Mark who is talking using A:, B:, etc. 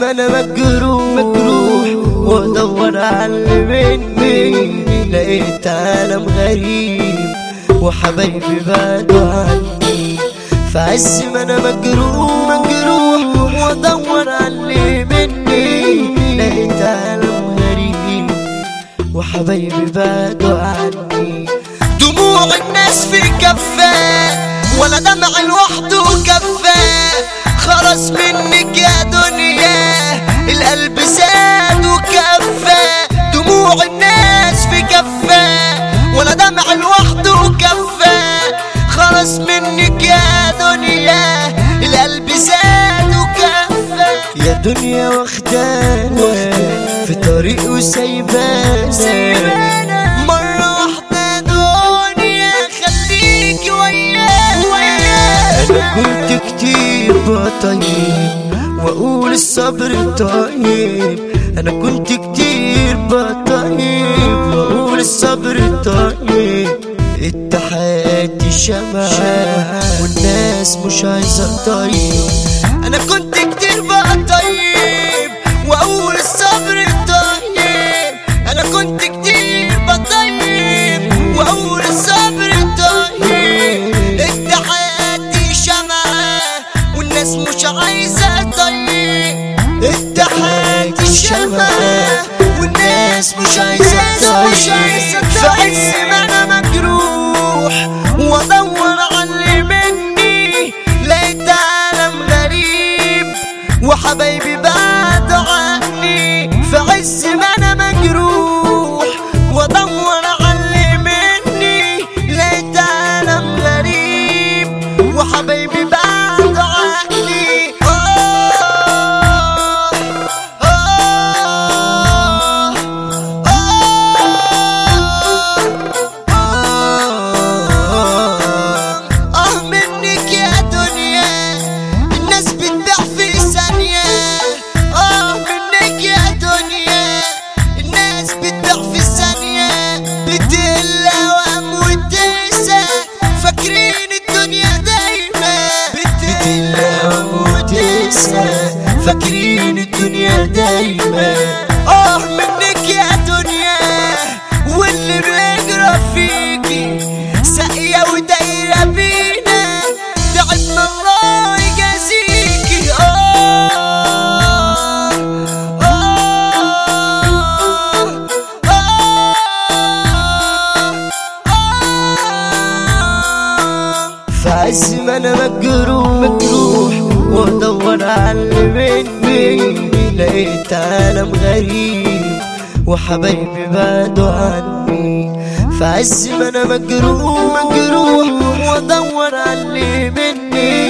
A: ما انا مجروح مجروح وادور على اللي مني لقيت عالم غريب وحبايبي بعدوا عني في عز ما انا مجروح مجروح وادور على اللي مني لقيت عالم غريب وحبايبي بعدوا عني دموع الناس في كفاه ولا دمع لوحده كفاه خلاص منك يا دنيا القلب زاد وكفاه دموع الناس في كفاه ولا دمع لوحده كفاه خلاص منك يا دنيا القلب زاد وكفاه يا دنيا واخدانا في طريق وسايبانا مرة واحدة دنيا خليكي ويانا أنا كنت كتير بطيب وأقول الصبر طيب أنا كنت كتير بطيب وأقول الصبر طيب اتحادي شمعة والناس مش عايزة طيب أنا كنت كتير بقى طيب وأقول الصبر طيب أنا كنت كتير بطيب وأقول الصبر طيب اتحادي شمعة والناس مش عايزة طيب اتحادي شمعة والناس مش عايزة طيب في عز ما أنا مجروح وأدور على اللي مني لقيت عالم غريب وحبايبي بعد عني في عز ما انا مجروح وادور على اللي مني لقيت عالم غريب وحبايبي بعد عني آه آه آه آه منك يا دنيا الناس بتبيع في ثانية آه منك يا دنيا الناس بتبيع في ثانية بتقل أوام وتنسى فاكرين الدنيا دايما بتقل أوام وتنسى فاكرين الدنيا دايما آه منك يا دنيا واللي بيجرى فيكي ساقية ودايرة بينا تعبنا الله يجازيكي آه آه آه في عز ما انا مجروح مجروح وادور على اللي مني لقيت عالم غريب وحبايبي بعدوا عني في عز ما انا مجروح مجروح وادور على اللي مني